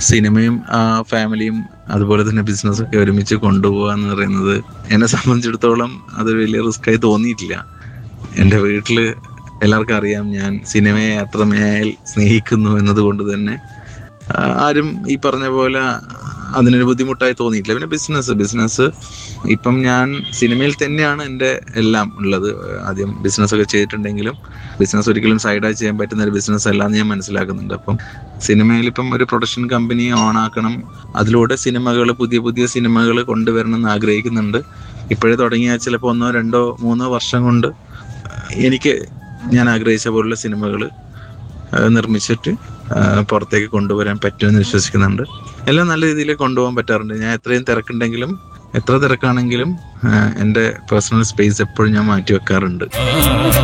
സിനിമയും ആ, ഫാമിലിയും അതുപോലെ തന്നെ ബിസിനസ്സൊക്കെ ഒരുമിച്ച് കൊണ്ടുപോകുക എന്ന് പറയുന്നത് എന്നെ സംബന്ധിച്ചിടത്തോളം അത് വലിയ റിസ്ക് ആയി തോന്നിയിട്ടില്ല എൻ്റെ വീട്ടിൽ എല്ലാവർക്കും അറിയാം ഞാൻ സിനിമയെ അത്രമേൽ സ്നേഹിക്കുന്നു എന്നതുകൊണ്ട് തന്നെ ആ, ആരും ഈ പറഞ്ഞ പോലെ അതിനൊരു ബുദ്ധിമുട്ടായി തോന്നിയിട്ടില്ല പിന്നെ ബിസിനസ് ബിസിനസ് ഇപ്പം ഞാൻ സിനിമയിൽ തന്നെയാണ് എൻ്റെ എല്ലാം ഉള്ളത് ആദ്യം ബിസിനസ് ഒക്കെ ചെയ്തിട്ടുണ്ടെങ്കിലും ബിസിനസ് ഒരിക്കലും സൈഡായി ചെയ്യാൻ പറ്റുന്ന ഒരു ബിസിനസ് അല്ല എന്ന് ഞാൻ മനസ്സിലാക്കുന്നുണ്ട് അപ്പം സിനിമയിൽ ഇപ്പം ഒരു പ്രൊഡക്ഷൻ കമ്പനി ഓൺ ആക്കണം അതിലൂടെ സിനിമകൾ പുതിയ പുതിയ സിനിമകൾ കൊണ്ടുവരണം എന്ന് ആഗ്രഹിക്കുന്നുണ്ട് ഇപ്പോഴേ തുടങ്ങിയാൽ ചിലപ്പോൾ ഒന്നോ രണ്ടോ മൂന്നോ വർഷം കൊണ്ട് എനിക്ക് ഞാൻ ആഗ്രഹിച്ച പോലുള്ള സിനിമകൾ നിർമ്മിച്ചിട്ട് ആ, പുറത്തേക്ക് കൊണ്ടുവരാൻ പറ്റുമെന്ന് വിശ്വസിക്കുന്നുണ്ട് എല്ലാം നല്ല രീതിയിൽ കൊണ്ടുപോകാൻ പറ്റാറുണ്ട് ഞാൻ എത്രയും തിരക്കുണ്ടെങ്കിലും എത്ര തിരക്കാണെങ്കിലും ആ, എൻ്റെ പേഴ്സണൽ സ്പേസ് എപ്പോഴും ഞാൻ മാറ്റി വെക്കാറുണ്ട്